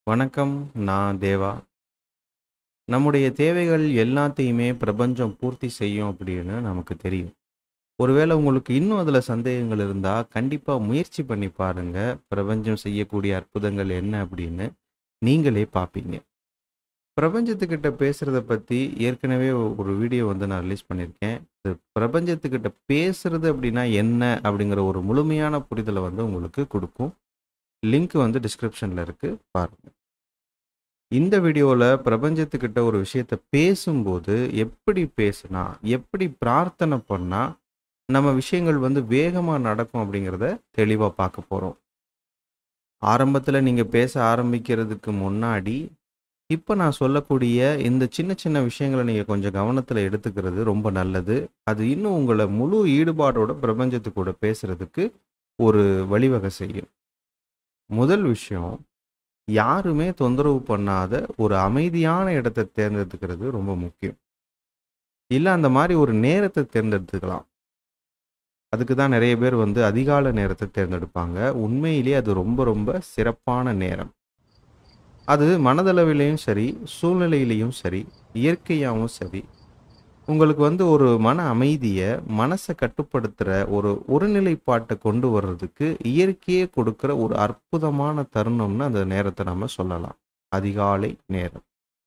வணக்கம். நான் தேவா. நம்முடைய தேவைகள் எல்லாத்தையுமே பிரபஞ்சம் பூர்த்தி செய்யும் அப்படின்னு நமக்கு தெரியும். ஒருவேளை உங்களுக்கு இன்னும் அதுல சந்தேகங்கள் இருந்தா, கண்டிப்பா முயற்சி பண்ணி பாருங்க. பிரபஞ்சம் செய்யக்கூடிய அற்புதங்கள் என்ன அப்படின்னு நீங்களே பார்ப்பீங்க. பிரபஞ்சத்துக்கிட்ட பேசுறத பத்தி ஏற்கனவே ஒரு வீடியோ வந்து நான் ரிலீஸ் பண்ணியிருக்கேன். இது பிரபஞ்சத்துக்கிட்ட பேசுறது அப்படின்னா என்ன? அப்படிங்கிற ஒரு முழுமையான புரிதல வந்து உங்களுக்கு குடுக்கும். லிங்க் வந்து டிஸ்கிரிப்ஷன்ல இருக்கு. பாருங்க. இந்த வீடியோல பிரபஞ்சத்துக்கிட்ட ஒரு விஷயத்த பேசும்போது, எப்படி பேசுனா, எப்படி பிரார்த்தனை பண்ணா, நம்ம விஷயங்கள் வந்து வேகமா நடக்கும் அப்படிங்கிறத தெளிவா பார்க்க போறோம். ஆரம்பத்துல நீங்க பேச ஆரம்பிக்கிறதுக்கு முன்னாடி, இப்ப நான் சொல்லக்கூடிய இந்த சின்ன சின்ன விஷயங்கள நீங்க கொஞ்சம் கவனத்துல எடுத்துக்கிறது ரொம்ப நல்லது. அது இன்னும் உங்கள முழு ஈடுபாடோட பிரபஞ்சத்து கூட பேசுறதுக்கு ஒரு வழிவகை செய்யும். முதல் விஷயம், யாருமே தொந்தரவு பண்ணாத ஒரு அமைதியான இடத்த தேர்ந்தெடுத்துக்கிறது ரொம்ப முக்கியம். இல்ல அந்த மாரி ஒரு நேரத்த தேர்ந்தெடுத்துக்கலாம். அதுக்கு தான் நெறைய பேர் வந்து அதிகாலை நேரத்த தேர்ந்தெடுப்பாங்க. உண்மையிலேயே அது ரொம்ப ரொம்ப சிறப்பான நேரம். அது மனதளவிலயும் சரி, சூழ்நிலையிலயும் சரி, இயற்கையாவும் சரி, உங்களுக்கு வந்து ஒரு மன அமைதிய, மனச கட்டுப்படுத்துற ஒரு ஒருநிலைப்பாட்ட கொண்டு வர்றதுக்கு இயற்கையே கொடுக்கிற ஒரு அற்புதமான தருணம்னு அந்த நேரத்த நம்ம சொல்லலாம். அதிகாலை நேரம்.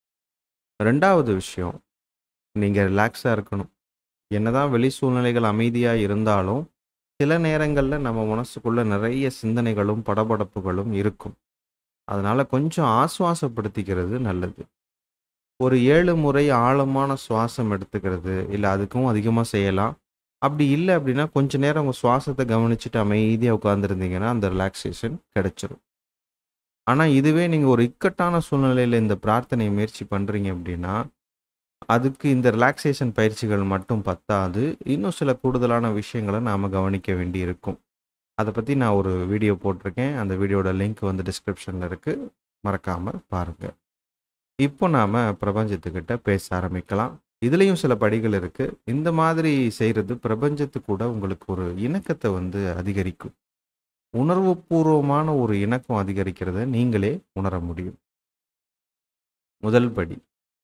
2வது விஷயம், நீங்க ரிலாக்ஸா இருக்கணும். என்னதான் வெளி சூழ்நிலைகள் அமைதியா இருந்தாலும், சில நேரங்கள்ல நம்ம மனசுக்குள்ள நெறைய சிந்தனைகளும், படபடப்புகளும் இருக்கும். அதனால கொஞ்சம் ஆசுவாசப்படுத்திக்கிறது நல்லது. ஒரு 7 முறை ஆழமான சுவாசம் எடுத்துக்கிறது, இல்ல அதுக்கும் அதிகமா செய்யலாம். அப்படி இல்ல அப்படின்னா, கொஞ்ச நேரம் உங்க சுவாசத்த கவனிச்சுட்டு அமைதியா உட்கார்ந்திருந்தீங்கன்னா, அந்த ரிலாக்சேஷன் கிடைச்சிரும். ஆனா இதுவே நீங்க ஒரு இக்கட்டான சூழ்நிலையில இந்த பிரார்த்தனைய முயற்சி பண்றீங்க அப்படின்னா, அதுக்கு இந்த ரிலாக்சேஷன் பயிற்சிகள் மட்டும் பத்தாது. இன்னும் சில கூடுதலான விஷயங்கள நாம கவனிக்க வேண்டி இருக்கும். அத பத்தி நான் ஒரு வீடியோ போட்டிருக்கேன். அந்த வீடியோட லிங்க் வந்து டிஸ்கிரிப்ஷன்ல இருக்கு. மறக்காம பாருங்க. இப்போ நாம பிரபஞ்சத்துக்கிட்ட பேச ஆரம்பிக்கலாம். இதுலயும் சில படிகள் இருக்கு. இந்த மாதிரி செய்றது பிரபஞ்சத்து கூட உங்களுக்கு ஒரு இணக்கத்த வந்து அதிகரிக்கும். உணர்வுபூர்வமான ஒரு இணக்கம் அதிகரிக்கிறத நீங்களே உணர முடியும். முதல் படி.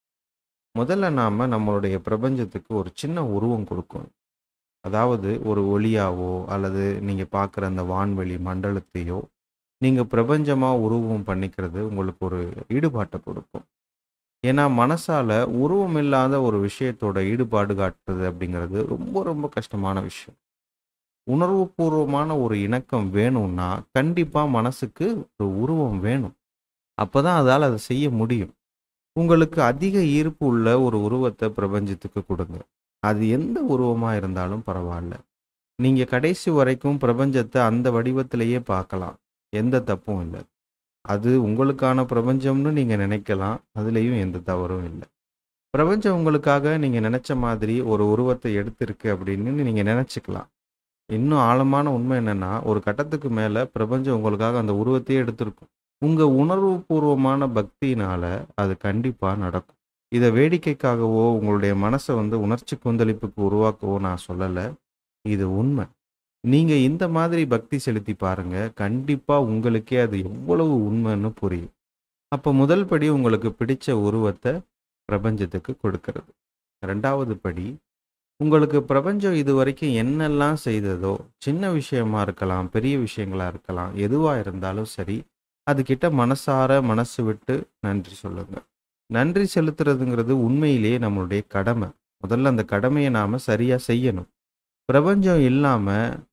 முதல்ல நாம நம்மளுடைய பிரபஞ்சத்துக்கு ஒரு சின்ன உருவம் குடுக்கணும். அதாவது ஒரு ஒளியாவோ, அல்லது நீங்க பார்க்குற அந்த வான்வெளி மண்டலத்தையோ, நீங்க பிரபஞ்சமா உருவம் பண்ணிக்கிறது உங்களுக்கு ஒரு ஈடுபாட்ட குடுக்கும். ஏன்னா மனசால உருவம் இல்லாத ஒரு விஷயத்தோட ஈடுபாடு காட்டுறது அப்படிங்கிறது ரொம்ப ரொம்ப கஷ்டமான விஷயம். உணர்வுபூர்வமான ஒரு இணக்கம் வேணும்னா, கண்டிப்பா மனசுக்கு ஒரு உருவம் வேணும். அப்பதான் அதால அத செய்ய முடியும். உங்களுக்கு அதிக ஈர்ப்பு உள்ள ஒரு உருவத்த பிரபஞ்சத்துக்கு குடுங்க. அது எந்த உருவமா இருந்தாலும் பரவால்ல. நீங்க கடைசி வரைக்கும் பிரபஞ்சத்த அந்த வடிவத்திலேயே பார்க்கலாம். எந்த தப்பும் இல்ல. அது உங்களுக்கான பிரபஞ்சம்னு நீங்க நினைக்கலாம். அதுலயும் எந்த தவறும் இல்ல. பிரபஞ்சம் உங்களுக்காக நீங்க நெனச்ச மாதிரி ஒரு உருவத்த எடுத்திருக்கு அப்படின்னு நீங்க நெனச்சுக்கலாம். இன்னும் ஆழமான உண்மை என்னன்னா, ஒரு கட்டத்துக்கு மேல பிரபஞ்சம் உங்களுக்காக அந்த உருவத்தையே எடுத்திருக்கும். உங்க உணர்வுபூர்வமான பக்தியினால அது கண்டிப்பா நடக்கும். இத வேடிக்கைக்காகவோ, உங்களுடைய மனச வந்து உணர்ச்சி கொந்தளிப்புக்கு உருவாக்கவோ நான் சொல்லல. இது உண்மை. நீங்க இந்த மாதிரி பக்தி செலுத்தி பாருங்க. கண்டிப்பா உங்களுக்கே அது எவ்வளவு உண்மைன்னு புரியும். அப்ப முதல் படி உங்களுக்கு பிடிச்ச உருவத்த பிரபஞ்சத்துக்கு கொடுக்கிறது. 2வது படி, உங்களுக்கு பிரபஞ்சம் இதுவரைக்கும் என்னெல்லாம் செய்ததோ, சின்ன விஷயமா இருக்கலாம், பெரிய விஷயங்களா இருக்கலாம், எதுவா இருந்தாலும் சரி, அதுகிட்ட மனசார மனசு விட்டு நன்றி சொல்லுங்க. நன்றி செலுத்துறதுங்கிறது உண்மையிலேயே நம்மளுடைய கடமை. முதல்ல அந்த கடமைய நாம சரியா செய்யணும். பிரபஞ்சம் இல்லாம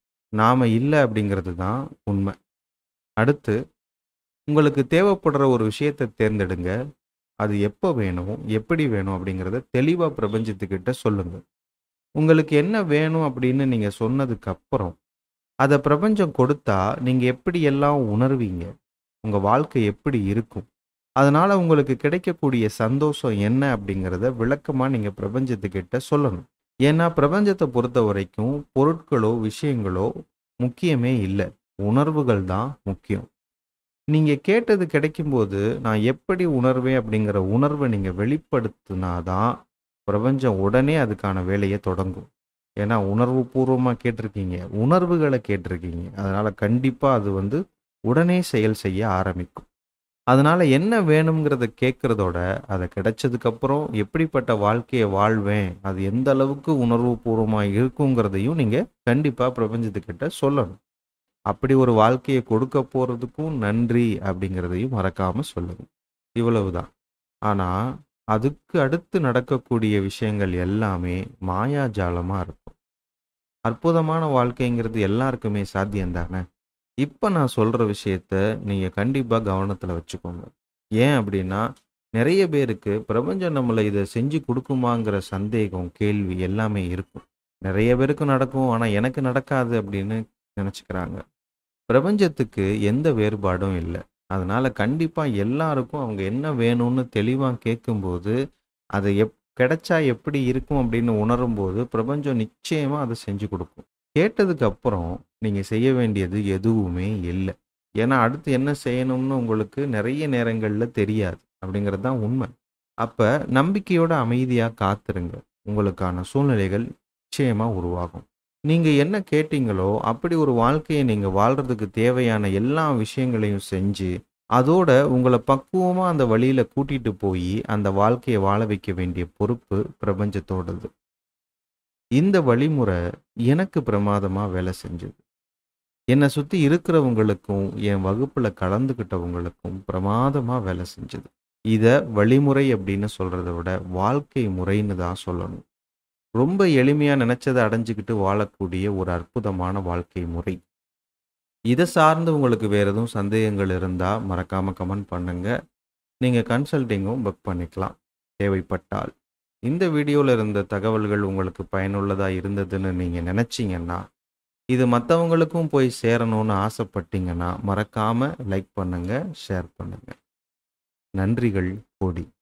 நாம இல்ல அப்படிங்கிறது தான் உண்மை. அடுத்து, உங்களுக்கு தேவைப்படுற ஒரு விஷயத்த தேர்ந்தெடுங்க. அது எப்ப வேணும், எப்படி வேணும் அப்படிங்கிறத தெளிவா பிரபஞ்சத்துக்கிட்ட சொல்லுங்க. உங்களுக்கு என்ன வேணும் அப்படின்னு நீங்க சொன்னதுக்கு அப்புறம், அத பிரபஞ்சம் கொடுத்தா நீங்க எப்படியெல்லாம் உணர்வீங்க? உங்க வாழ்க்கை எப்படி இருக்கும்? அதனால உங்களுக்கு கிடைக்கக்கூடிய சந்தோஷம் என்ன அப்படிங்கிறத விளக்கமா நீங்க பிரபஞ்சத்துக்கிட்ட சொல்லணும். ஏன்னா பிரபஞ்சத்த பொறுத்தவரைக்கும் பொருட்களோ, விஷயங்களோ முக்கியமே இல்ல. உணர்வுகள் தான் முக்கியம். நீங்க கேட்டது கிடைக்கும்போது, நான் எப்படி உணர்வேன் அப்படிங்கிற உணர்வ நீங்க வெளிப்படுத்தினா தான், பிரபஞ்சம் உடனே அதுக்கான வேலைய தொடங்கும். ஏன்னா உணர்வுபூர்வமா கேட்டிருக்கீங்க. உணர்வுகள கேட்டிருக்கீங்க. அதனால கண்டிப்பா அது வந்து உடனே செயல் செய்ய ஆரம்பிக்கும். அதனால என்ன வேணுங்கிறத கேட்கறதோட, அத கிடைச்சதுக்கப்புறம் எப்படிப்பட்ட வாழ்க்கைய வாழ்வேன், அது எந்த அளவுக்கு உணர்வுபூர்வமா இருக்குங்கிறதையும் நீங்க கண்டிப்பா பிரபஞ்சத்துக்கிட்ட சொல்லணும். அப்படி ஒரு வாழ்க்கைய கொடுக்க போறதுக்கும் நன்றி அப்படிங்கிறதையும் மறக்காம சொல்லுங்க. இவ்வளவுதான். ஆனா, அதுக்கு அடுத்து நடக்கக்கூடிய விஷயங்கள் எல்லாமே மாயாஜாலமா இருக்கும். அற்புதமான வாழ்க்கைங்கிறது எல்லாருக்குமே சாத்தியம் தானே! இப்ப நான் சொல்ற விஷயத்த நீங்க கண்டிப்பா கவனத்துல வச்சுக்கோங்க. ஏன் அப்படின்னா, நெறைய பேருக்கு பிரபஞ்சம் நம்மள இத செஞ்சு குடுக்குமாங்கிற சந்தேகம், கேள்வி எல்லாமே இருக்கும். நெறைய பேருக்கு நடக்கும். ஆனா, எனக்கு நடக்காது அப்படின்னு நெனச்சுக்கிறாங்க. பிரபஞ்சத்துக்கு எந்த வேறுபாடும் இல்ல. அதனால கண்டிப்பா எல்லாருக்கும் அவங்க என்ன வேணும்னு தெளிவா கேட்கும்போது, அது எப் கிடைச்சா எப்படி இருக்கும் அப்படின்னு உணரும்போது, பிரபஞ்சம் நிச்சயமா அத செஞ்சு குடுக்கும். கேட்டதுக்கு அப்புறம் நீங்க செய்ய வேண்டியது எதுவுமே இல்ல. ஏன்னா, அடுத்து என்ன செய்யணும்னு உங்களுக்கு நெறைய நேரங்கள்ல தெரியாது. அப்படிங்கிறது தான் உண்ம. அப்ப நம்பிக்கையோட அமைதியா காத்திருங்க. உங்களுக்கான சூழ்நிலைகள் நிச்சயமா உருவாகும். நீங்க என்ன கேட்டீங்களோ, அப்படி ஒரு வாழ்க்கைய நீங்க வாழ்றதுக்கு தேவையான எல்லா விஷயங்களையும் செஞ்சு, அதோட உங்கள பக்குவமா அந்த வழியில கூட்டிட்டு போயி, அந்த வாழ்க்கைய வாழ வைக்க வேண்டிய பொறுப்பு பிரபஞ்சத்தோடது. இந்த வழிமுறை எனக்கு பிரமாதமா வேலை செஞ்சது. என்ன சுத்தி இருக்கிறவங்களுக்கும், என் வகுப்புல கலந்துக்கிட்டவங்களுக்கும் பிரமாதமா வேலை செஞ்சது. இத வழிமுறை அப்படின்னு சொல்றத விட, வாழ்க்கை முறைன்னு தான் சொல்லணும். ரொம்ப எளிமையா நெனச்சத அடைஞ்சுக்கிட்டு வாழக்கூடிய ஒரு அற்புதமான வாழ்க்கை முறை. இத சார்ந்து உங்களுக்கு வேற எதுவும் சந்தேகங்கள் இருந்தா மறக்காம கமெண்ட் பண்ணுங்க. நீங்க கன்சல்டிங்கும் புக் பண்ணிக்கலாம். தேவைப்பட்டால். இந்த வீடியோல இருந்த தகவல்கள் உங்களுக்கு பயனுள்ளதா இருந்ததுன்னு நீங்க நெனச்சீங்கன்னா, இது மத்தவங்களுக்கும் போய் சேரணும்னு ஆசைப்பட்டீங்கன்னா, மறக்காம லைக் பண்ணுங்க, ஷேர் பண்ணுங்க. நன்றிகள் கோடி.